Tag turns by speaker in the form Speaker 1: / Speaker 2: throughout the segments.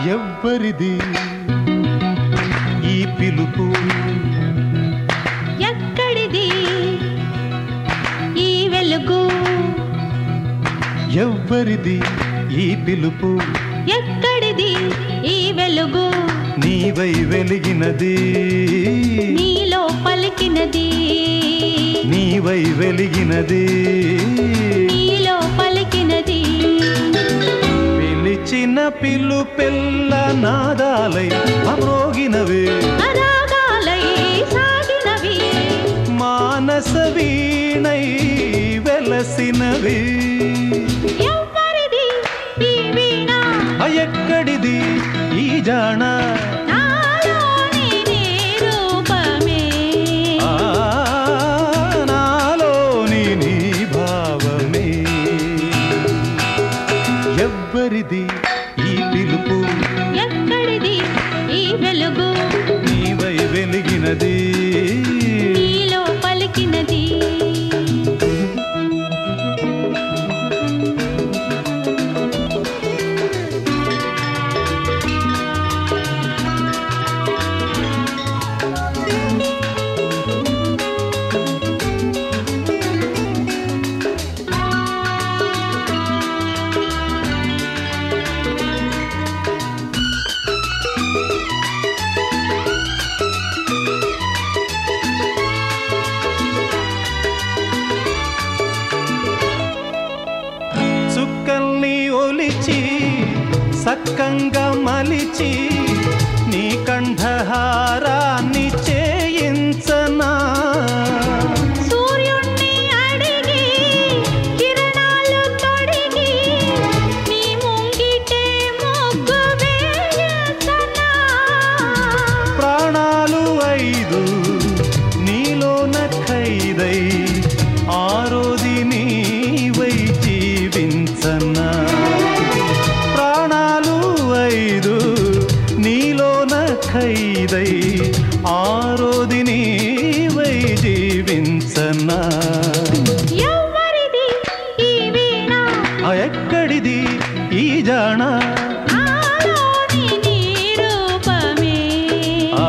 Speaker 1: ఎవ్వరిది ఈ పిలుపు
Speaker 2: ఎక్కడిది ఈ వెలుగు
Speaker 1: ఎవ్వరిది ఈ పిలుపు
Speaker 2: ఎక్కడిది ఈ వెలుగు
Speaker 1: నీవై వెలిగినది
Speaker 2: నీలో పలికినది
Speaker 1: నీవై వెలిగినది
Speaker 2: నీలో పలికినది
Speaker 1: పిలిచిన పిలుపెల్ల నాదాలై అమ్రోగినవే
Speaker 2: అరాగాలై సాగినవి
Speaker 1: మానస వీణై వెలసినవి
Speaker 2: ఎవ్వరిది ఈ వీణ
Speaker 1: ఆ ఎక్కడిది ఈ జాణ
Speaker 2: నాలోని నీ రూపమే
Speaker 1: ఆ, నాలోని నీ భావమే ఎవ్వరిది ఈ పిలుపు
Speaker 2: ఎక్కడిది ఈ వెలుగు
Speaker 1: నీవై వెలిగినది
Speaker 2: నీలో పలికినది
Speaker 1: చుక్కల్ని ఒలిచి సక్కంగా మలిచి నీ కంఠహారాన్ని చేయించనా
Speaker 2: సూర్యుణ్ణి అడిగి కిరణాలు తొడిగి నీ ముంగిటే మొగ్గు వేయసనా
Speaker 1: ప్రాణాలు ఐదు నీలోన ఖైదై ఆరోది నీవై జీవించనా ప్రాణాలు ఐదు నీలోన ఖైదై ఆరోది నీవై జీవించనా
Speaker 2: ఎవ్వరిది ఈ వీణ
Speaker 1: ఆ ఎక్కడిది ఈ జాణ
Speaker 2: నాలోని నీ రూపమే
Speaker 1: ఆ,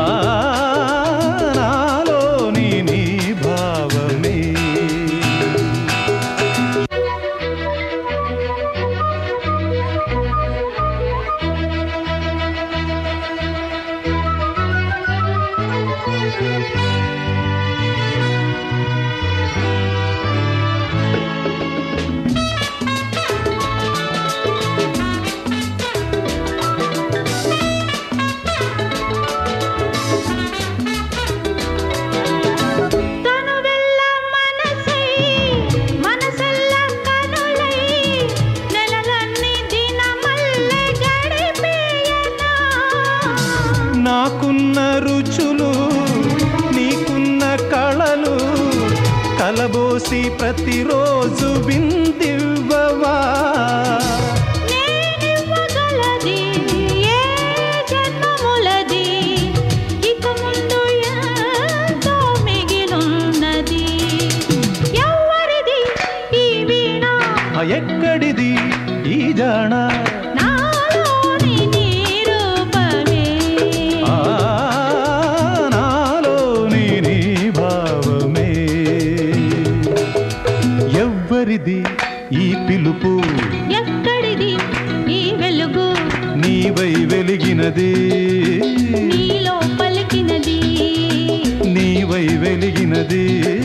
Speaker 1: నాలోని నీ భావమే
Speaker 2: కనువెల్ల మనసై మనసెల్ల కనులై నెలలన్నీ దినమల్లె గడిపేయనా
Speaker 1: నాకున్న రుచులు నీకున్న కళలు కలబోసి ప్రతిరోజు విందివ్వవా
Speaker 2: నేనివ్వగలది ఏ జన్మములది ఇక ముందు ఎంతో మిగిలున్నది ఎవ్వరిది ఈ వీణ
Speaker 1: ఆ ఎక్కడిది ఈ జాణ
Speaker 2: నాలోని నీ రూపమే
Speaker 1: ఆ, నాలోని నీ భావమే ఎవ్వరిది ఈ పిలుపు
Speaker 2: ఎక్కడిది ఈ వెలుగు
Speaker 1: నీవై వెలిగినది
Speaker 2: నీలో పలికినది
Speaker 1: నీవై వెలిగినది